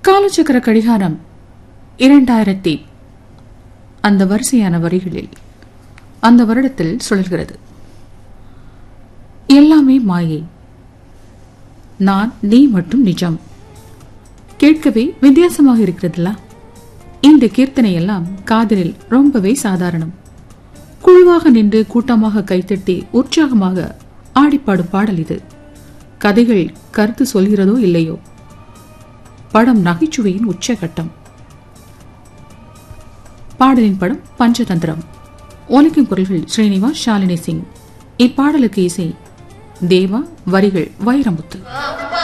காலச்சக்கர கடிகாரம் இரண்டாயிரத்தி அந்த வரிசையான வரிகளில் அந்த வருடத்தில் சுழல்கிறது எல்லாமே மாயை நான் நீ மட்டும் நிஜம் கேட்கவே வித்தியாசமாக இருக்கிறதுல இந்த கீர்த்தனை எல்லாம் காதலில் ரொம்பவே சாதாரணம் குழுவாக நின்று கூட்டமாக கைத்தட்டி உற்சாகமாக ஆடிப்பாடும் பாடல் இது கதைகள் கருத்து சொல்கிறதோ இல்லையோ படம் நகைச்சுவையின் உச்சகட்டம் பாடலின் படம் பஞ்சதந்திரம் ஒலிக்கும் குரல்கள் ஸ்ரீனிவாஸ் ஷாலினி சிங் இப்பாடலுக்கு இசை தேவா வரிகள் வைரமுத்து